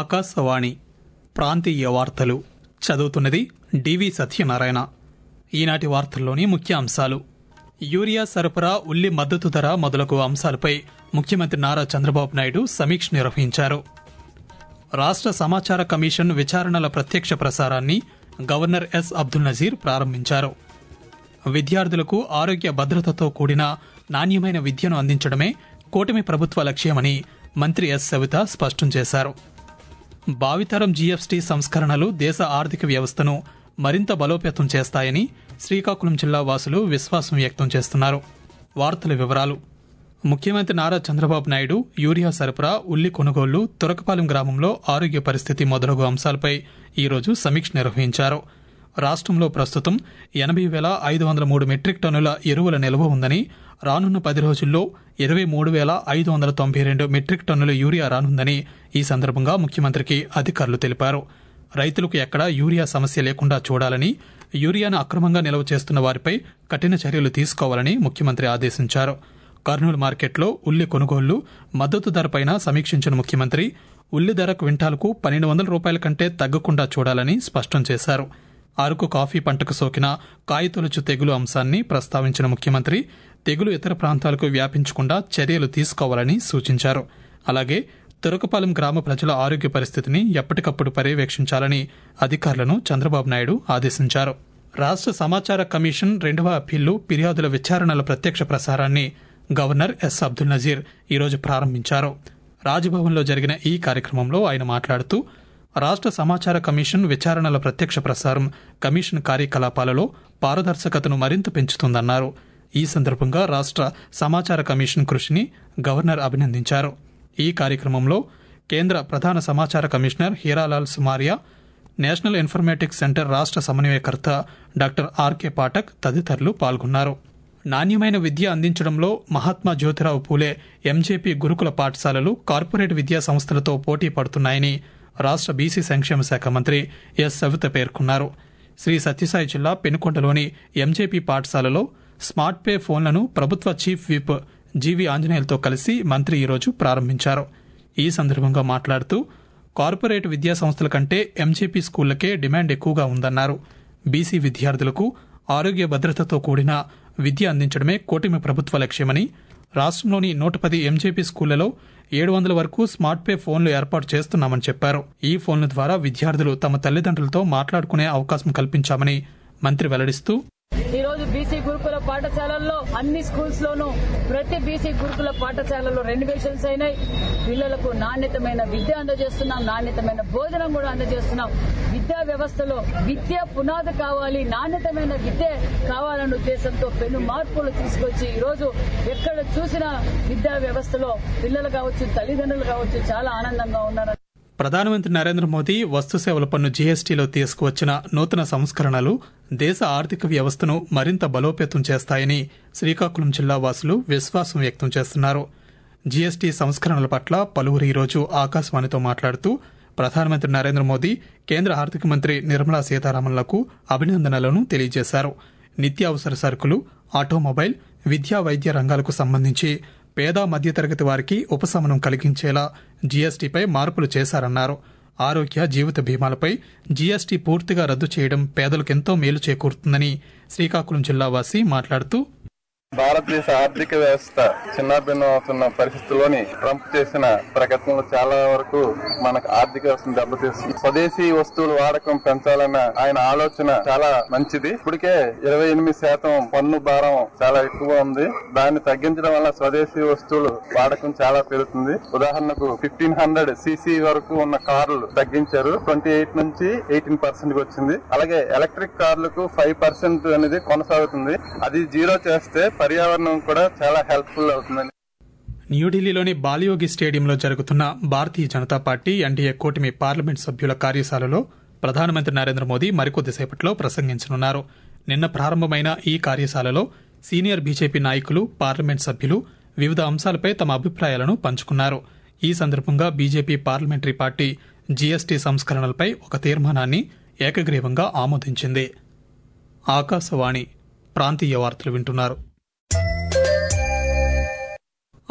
ఆకాశవాణి ప్రాంతీయ వార్తలు చదువుతున్నది డివి సత్యనారాయణ ఈనాటి వార్తల్లోని ముఖ్య అంశాలు యూరియా సరఫరా ఉల్లి మద్దతు ధర మొదలగు అంశాలపై ముఖ్యమంత్రి నారా చంద్రబాబు నాయుడు సమీక్ష నిర్వహించారు రాష్ట్ర సమాచార కమిషన్ విచారణల ప్రత్యక్ష ప్రసారాన్ని గవర్నర్ ఎస్ అబ్దుల్ నజీర్ ప్రారంభించారు విద్యార్థులకు ఆరోగ్య భద్రతతో కూడిన నాణ్యమైన విద్యను అందించడమే కూటమి ప్రభుత్వ లక్ష్యమని మంత్రి ఎస్ సవిత స్పష్టం చేశారు భావితరం జీఎస్టీ సంస్కరణలు దేశ ఆర్థిక వ్యవస్థను మరింత బలోపేతం చేస్తాయని శ్రీకాకుళం జిల్లా వాసులు విశ్వాసం వ్యక్తం చేస్తున్నారు వార్తల వివరాలు ముఖ్యమంత్రి నారా చంద్రబాబు నాయుడు యూరియా సరఫరా ఉల్లి కొనుగోళ్లు తురకపాలెం గ్రామంలో ఆరోగ్య పరిస్థితి మొదలగు అంశాలపై ఈరోజు సమీక్ష నిర్వహించారు రాష్ట్రంలో ప్రస్తుతం ఎనభై వేల ఐదు వందల మూడు మెట్రిక్ టన్నుల ఎరువుల నిల్వ ఉందని రానున్న పది రోజుల్లో ఇరవై మూడు వేల ఐదు వందల తొంభై రెండు మెట్రిక్ టన్నుల యూరియా రానుందని ఈ సందర్భంగా ముఖ్యమంత్రికి అధికారులు తెలిపారు రైతులకు ఎక్కడా యూరియా సమస్య లేకుండా చూడాలని యూరియాను అక్రమంగా నిల్వ చేస్తున్న వారిపై కఠిన చర్యలు తీసుకోవాలని ముఖ్యమంత్రి ఆదేశించారు కర్నూలు మార్కెట్లో ఉల్లి కొనుగోళ్లు మద్దతు ధరపైన సమీక్షించిన ముఖ్యమంత్రి ఉల్లి ధర క్వింటాలకు పన్నెండు వందల రూపాయల కంటే తగ్గకుండా చూడాలని స్పష్టం చేశారు అరకు కాఫీ పంటకు సోకిన కాయతొలుచు తెగులు అంశాన్ని ప్రస్తావించిన ముఖ్యమంత్రి తెగులు ఇతర ప్రాంతాలకు వ్యాపించకుండా చర్యలు తీసుకోవాలని సూచించారు అలాగే తురకపాలెం గ్రామ ప్రజల ఆరోగ్య పరిస్థితిని ఎప్పటికప్పుడు పర్యవేక్షించాలని అధికారులను చంద్రబాబు నాయుడు ఆదేశించారు రాష్ట్ర సమాచార కమిషన్ రెండవ అప్పీళ్లు ఫిర్యాదుల విచారణల ప్రత్యక్ష ప్రసారాన్ని గవర్నర్ ఎస్ అబ్దుల్ నజీర్ ఈరోజు ప్రారంభించారు రాజ్భవన్లో జరిగిన ఈ కార్యక్రమంలో ఆయన మాట్లాడుతూ రాష్ట్ర సమాచార కమిషన్ విచారణల ప్రత్యక్ష ప్రసారం కమిషన్ కార్యకలాపాలలో పారదర్శకతను మరింత పెంచుతుందన్నారు ఈ సందర్భంగా రాష్ట్ర సమాచార కమిషన్ కృషిని గవర్నర్ అభినందించారు ఈ కార్యక్రమంలో కేంద్ర ప్రధాన సమాచార commissioner Heeralal Samariya national informatics centre రాష్ట్ర సమన్వయకర్త డాక్టర్ ఆర్కే పాఠక్ తదితరులు పాల్గొన్నారు నాణ్యమైన విద్య అందించడంలో మహాత్మా జ్యోతిరావు పూలే ఎంజేపీ గురుకుల పాఠశాలలు కార్పొరేట్ విద్యా సంస్థలతో పోటీ పడుతున్నాయని రాష్ట్ర బీసీ సంక్షేమ శాఖ మంత్రి ఎస్ సవిత పేర్కొన్నారు శ్రీ సత్యసాయి జిల్లా పెనుకొండలోని ఎంజేపీ పాఠశాలలో స్మార్ట్ పే ఫోన్లను ప్రభుత్వ చీఫ్ విప్ జీవి ఆంజనేయులతో కలిసి మంత్రి ఈరోజు ప్రారంభించారు ఈ సందర్భంగా మాట్లాడుతూ కార్పొరేట్ విద్యా సంస్థల కంటే ఎంజేపీ స్కూళ్లకే డిమాండ్ ఎక్కువగా ఉందన్నారు బీసీ విద్యార్థులకు ఆరోగ్య భద్రతతో కూడిన విద్య అందించడమే కూటమి ప్రభుత్వ లక్ష్యమని రాష్ట్రంలోని నూట పది ఎంజేపీ స్కూళ్లలో ఏడు వందల వరకు స్మార్ట్ పే ఫోన్లు ఏర్పాటు చేస్తున్నామని చెప్పారు ఈ ఫోన్ల ద్వారా విద్యార్థులు తమ తల్లిదండ్రులతో మాట్లాడుకునే అవకాశం కల్పించామని మంత్రి వెల్లడిస్తూ ఈ రోజు బీసీ గురుకుల పాఠశాలల్లో అన్ని స్కూల్స్ లోనూ ప్రతి బీసీ గురుకుల పాఠశాలలో రెనోవేషన్స్ అయినాయి పిల్లలకు నాణ్యతమైన విద్య అందజేస్తున్నాం నాణ్యతమైన భోజనం కూడా అందజేస్తున్నాం విద్యా వ్యవస్థలో విద్య పునాది కావాలి నాణ్యతమైన విద్య కావాలన్న ఉద్దేశంతో పెను మార్పులు తీసుకొచ్చి ఈ రోజు ఎక్కడ చూసినా విద్యా వ్యవస్థలో పిల్లలు కావచ్చు తల్లిదండ్రులు కావచ్చు చాలా ఆనందంగా ఉన్నారు ప్రధానమంత్రి నరేంద్ర మోదీ వస్తు సేవల పన్ను జీఎస్టీలో తీసుకువచ్చిన నూతన సంస్కరణలు దేశ ఆర్థిక వ్యవస్థను మరింత బలోపేతం చేస్తాయని శ్రీకాకుళం జిల్లా వాసులు విశ్వాసం వ్యక్తం చేస్తున్నారు జీఎస్టీ సంస్కరణల పట్ల పలువురు ఈరోజు ఆకాశవాణితో మాట్లాడుతూ ప్రధానమంత్రి నరేంద్ర మోదీ కేంద్ర ఆర్థిక మంత్రి నిర్మలా సీతారామన్లకు అభినందనలను తెలియజేశారు నిత్యావసర సరుకులు ఆటోమొబైల్ విద్యా వైద్య రంగాలకు సంబంధించి పేద మధ్యతరగతి వారికి ఉపశమనం కలిగించేలా జీఎస్టీపై మార్పులు చేశారన్నారు ఆరోగ్య జీవిత బీమాలపై జీఎస్టీ పూర్తిగా రద్దు చేయడం పేదలకెంతో మేలు చేకూరుతుందని శ్రీకాకుళం జిల్లా వాసి మాట్లాడుతూ భారతదేశ ఆర్థిక వ్యవస్థ చిన్నాభిన్నం అవుతున్న పరిస్థితుల్లోని ట్రంప్ చేసిన ప్రకటనలు చాలా వరకు మనకు ఆర్థిక వ్యవస్థను దెబ్బతీస్తుంది స్వదేశీ వస్తువుల వాడకం పెంచాలన్న ఆయన ఆలోచన చాలా మంచిది ఇప్పటికే ఇరవై ఎనిమిది శాతం పన్ను భారం చాలా ఎక్కువ ఉంది దాన్ని తగ్గించడం వల్ల స్వదేశీ వస్తువులు వాడకం చాలా పెరుగుతుంది ఉదాహరణకు ఫిఫ్టీన్ హండ్రెడ్ సీసీ వరకు ఉన్న కార్లు తగ్గించారు ట్వంటీ ఎయిట్ నుంచి ఎయిటీన్ పర్సెంట్ వచ్చింది అలాగే ఎలక్ట్రిక్ కార్లకు ఫైవ్ పర్సెంట్ అనేది కొనసాగుతుంది అది జీరో చేస్తే పర్యావరణం కూడా చాలా హెల్ప్ఫుల్ అవుతుందని న్యూఢిల్లీలోని బాలయోగి స్టేడియంలో జరుగుతున్న భారతీయ జనతా పార్టీ ఎన్డీఏ కూటమి పార్లమెంట్ సభ్యుల కార్యశాలలో ప్రధానమంత్రి నరేంద్ర మోదీ మరికొద్దిసేపట్లో ప్రసంగించనున్నారు నిన్న ప్రారంభమైన ఈ కార్యశాలలో సీనియర్ బీజేపీ నాయకులు పార్లమెంట్ సభ్యులు వివిధ అంశాలపై తమ అభిప్రాయాలను పంచుకున్నారు ఈ సందర్భంగా బీజేపీ పార్లమెంటరీ పార్టీ జీఎస్టీ సంస్కరణలపై ఒక తీర్మానాన్ని ఏకగ్రీవంగా ఆమోదించింది ఆకాశవాణి ప్రాంతీయ వార్తలు వింటున్నారు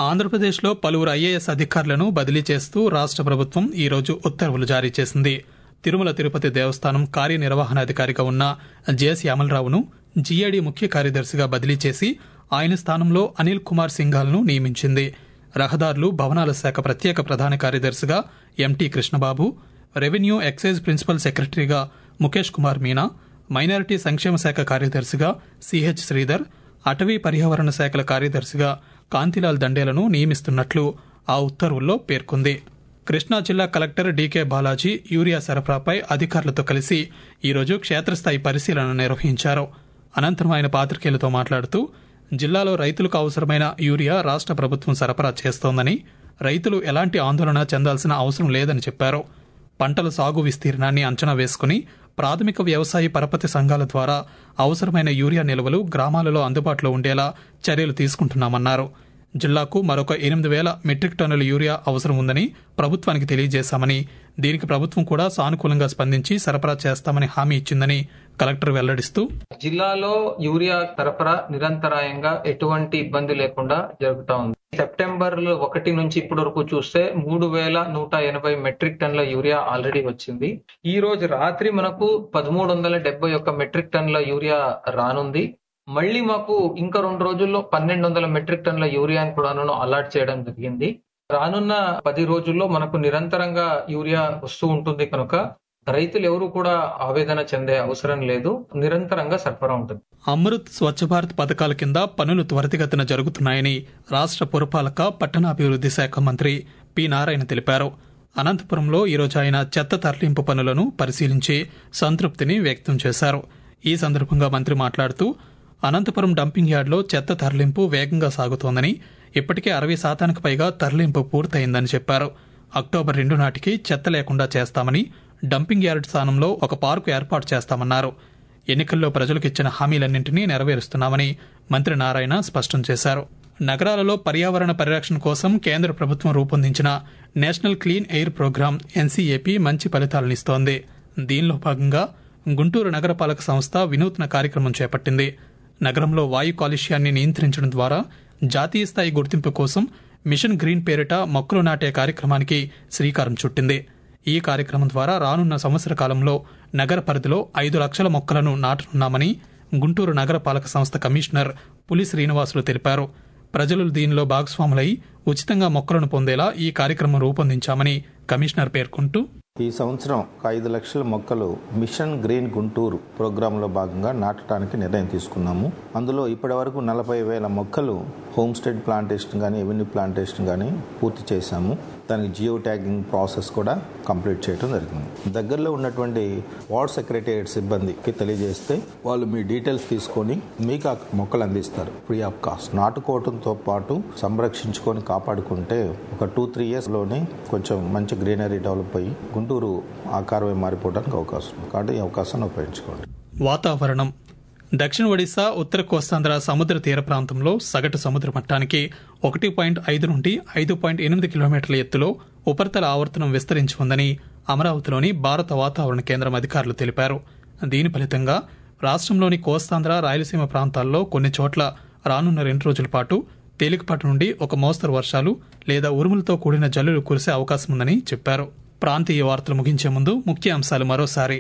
ఆంధ్రప్రదేశ్లో పలువురు ఐఏఎస్ అధికారులను బదిలీ చేస్తూ రాష్ట్ర ప్రభుత్వం ఈ రోజు ఉత్తర్వులు జారీ చేసింది తిరుమల తిరుపతి దేవస్థానం కార్యనిర్వహణాధికారిగా ఉన్న జెఎస్ యామలరావును జీఏడీ ముఖ్య కార్యదర్శిగా బదిలీ చేసి ఆయన స్థానంలో అనిల్ కుమార్ సింఘాల్ను నియమించింది రహదారులు భవనాల శాఖ ప్రత్యేక ప్రధాన కార్యదర్శిగా MT Krishnababu revenue excise principal సెక్రటరీగా ముఖేష్ కుమార్ మీనా మైనారిటీ సంక్షేమ శాఖ కార్యదర్శిగా సిహెచ్ శ్రీధర్ అటవీ పర్యావరణ శాఖల కార్యదర్శిగా కాంతిలాల్ దండేలను నియమిస్తున్నట్లు ఆ ఉత్తర్వుల్లో పేర్కొంది కృష్ణా జిల్లా కలెక్టర్ డీకే బాలాజీ యూరియా సరఫరాపై అధికారులతో కలిసి ఈరోజు క్షేత్రస్థాయి పరిశీలన నిర్వహించారు అనంతరం ఆయన పాత్రికేయులతో మాట్లాడుతూ జిల్లాలో రైతులకు అవసరమైన యూరియా రాష్ట్ర ప్రభుత్వం సరఫరా చేస్తోందని రైతులు ఎలాంటి ఆందోళన చెందాల్సిన అవసరం లేదని చెప్పారు పంటల సాగు విస్తీర్ణాన్ని అంచనా వేసుకుని ప్రాథమిక వ్యవసాయ పరపతి సంఘాల ద్వారా అవసరమైన యూరియా నిల్వలు గ్రామాలలో అందుబాటులో ఉండేలా చర్యలు తీసుకుంటున్నామన్నారు జిల్లాకు మరొక ఎనిమిది వేల మెట్రిక్ టన్నుల యూరియా అవసరం ఉందని ప్రభుత్వానికి తెలియజేశామని దీనికి ప్రభుత్వం కూడా సానుకూలంగా స్పందించి సరఫరా చేస్తామని హామీ ఇచ్చిందని కలెక్టర్ వెల్లడిస్తూ జిల్లాలో యూరియా సరఫరా నిరంతరాయంగా ఎటువంటి ఇబ్బంది లేకుండా జరుగుతా ఉంది సెప్టెంబర్ ఒకటి నుంచి ఇప్పటి వరకు చూస్తే మూడు వేల నూట ఎనభై మెట్రిక్ టన్ల యూరియా ఆల్రెడీ వచ్చింది ఈ రోజు రాత్రి మనకు పదమూడు వందల డెబ్బై ఒక్క మెట్రిక్ టన్ల యూరియా రానుంది మళ్ళీ మాకు ఇంకా రెండు రోజుల్లో పన్నెండు వందల మెట్రిక్ టన్ల యూరియాని కూడా అలాట్ చేయడం జరిగింది రానున్న పది రోజుల్లో మనకు నిరంతరంగా యూరియా వస్తూ ఉంటుంది కనుక రైతులు ఎవరు కూడా ఆవేదన చెందే అవసరం లేదు నిరంతరంగా సరఫరా ఉంటుంది అమృత్ స్వచ్ఛ భారత్ పథకాల కింద పనులు త్వరితగతిన జరుగుతున్నాయని రాష్ట్ర పురపాలక పట్టణాభివృద్ధి శాఖ మంత్రి పి నారాయణ తెలిపారు అనంతపురంలో ఈరోజు ఆయన చెత్త తరలింపు పనులను పరిశీలించి సంతృప్తిని వ్యక్తం చేశారు ఈ సందర్భంగా మంత్రి మాట్లాడుతూ అనంతపురం డంపింగ్ యార్డ్లో చెత్త తరలింపు వేగంగా సాగుతోందని ఇప్పటికే అరవై శాతానికి పైగా తరలింపు పూర్తయిందని చెప్పారు అక్టోబర్ రెండు నాటికి చెత్త లేకుండా చేస్తామని డంపింగ్ యార్డ్ స్థానంలో ఒక పార్కు ఏర్పాటు చేస్తామన్నారు ఎన్నికల్లో ప్రజలకు ఇచ్చిన హామీలన్నింటినీ నెరవేరుస్తున్నామని మంత్రి నారాయణ స్పష్టం చేశారు నగరాలలో పర్యావరణ పరిరక్షణ కోసం కేంద్ర ప్రభుత్వం రూపొందించిన national clean air programme NCAP మంచి ఫలితాలనిస్తోంది దీనిలో భాగంగా గుంటూరు నగరపాలక సంస్థ వినూత్న కార్యక్రమం చేపట్టింది నగరంలో వాయు కాలుష్యాన్ని నియంత్రించడం ద్వారా జాతీయ స్థాయి గుర్తింపు కోసం మిషన్ గ్రీన్ పేరిట మొక్కలు నాటే కార్యక్రమానికి శ్రీకారం చుట్టింది ఈ కార్యక్రమం ద్వారా రానున్న సంవత్సర కాలంలో నగర పరిధిలో ఐదు లక్షల మొక్కలను నాటనున్నామని గుంటూరు నగరపాలక సంస్థ కమిషనర్ పులి శ్రీనివాసులు తెలిపారు ప్రజలు దీనిలో భాగస్వాములై ఉచితంగా మొక్కలను పొందేలా ఈ కార్యక్రమం రూపొందించామని కమిషనర్ పేర్కొంటూ ఈ సంవత్సరం ఒక ఐదు లక్షల మొక్కలు మిషన్ గ్రీన్ గుంటూరు ప్రోగ్రాంలో భాగంగా నాటడానికి నిర్ణయం తీసుకున్నాము అందులో ఇప్పటి వరకు నలభై వేల మొక్కలు హోమ్ స్టేట్ ప్లాంటేషన్ కానీ ఎవెన్యూ ప్లాంటేషన్ కానీ పూర్తి చేశాము దానికి జియో ట్యాగింగ్ ప్రాసెస్ కూడా కంప్లీట్ చేయడం జరిగింది దగ్గరలో ఉన్నటువంటి వార్డ్ సెక్రటేరియట్ సిబ్బందికి తెలియజేస్తే వాళ్ళు మీ డీటెయిల్స్ తీసుకొని మీకు ఆ మొక్కలు అందిస్తారు ఫ్రీ ఆఫ్ కాస్ట్ నాటుకోవడంతో పాటు సంరక్షించుకొని కాపాడుకుంటే ఒక టూ త్రీ ఇయర్స్లోనే కొంచెం మంచి గ్రీనరీ డెవలప్ అయ్యి గుంటూరు ఆకారమే మారిపోవడానికి అవకాశం ఉంది కాబట్టి ఈ అవకాశాన్ని ఉపయోగించుకోండి వాతావరణం దక్షిణ ఒడిశా ఉత్తర కోస్తాంధ్ర సముద్ర తీర ప్రాంతంలో సగటు సముద్ర మట్టానికి ఒకటి పాయింట్ ఐదు నుండి ఐదు పాయింట్ ఎనిమిది కిలోమీటర్ల ఎత్తులో ఉపరితల ఆవర్తనం విస్తరించి ఉందని అమరావతిలోని భారత వాతావరణ కేంద్రం అధికారులు తెలిపారు దీని ఫలితంగా రాష్ట్రంలోని కోస్తాంధ్ర రాయలసీమ ప్రాంతాల్లో కొన్ని చోట్ల రానున్న రెండు రోజుల పాటు తేలికపాటి నుండి ఒక మోస్తరు వర్షాలు లేదా ఉరుములతో కూడిన జల్లులు కురిసే అవకాశం ఉందని చెప్పారు ప్రాంతీయ వార్తలు ముగించే ముందు ముఖ్య అంశాలు మరోసారి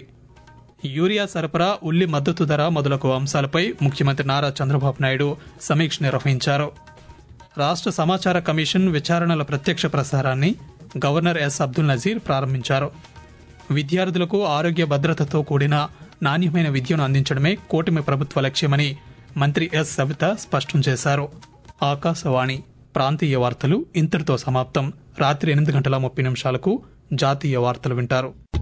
యూరియా సరఫరా ఉల్లి మద్దతు ధర మొదలగు అంశాలపై ముఖ్యమంత్రి నారా చంద్రబాబు నాయుడు సమీక్ష నిర్వహించారు రాష్ట్ర సమాచార కమిషన్ విచారణల ప్రత్యక్ష ప్రసారాన్ని గవర్నర్ ఎస్ అబ్దుల్ నజీర్ ప్రారంభించారు విద్యార్థులకు ఆరోగ్య భద్రతతో కూడిన నాణ్యమైన విద్యను అందించడమే కూటమి ప్రభుత్వ లక్ష్యమని మంత్రి ఎస్ సవిత స్పష్టం చేశారు ఆకాశవాణి ప్రాంతీయ వార్తలు ఇంతటితో సమాప్తం రాత్రి ఎనిమిది గంటల ముప్పై నిమిషాలకు జాతీయ వార్తలు వింటారు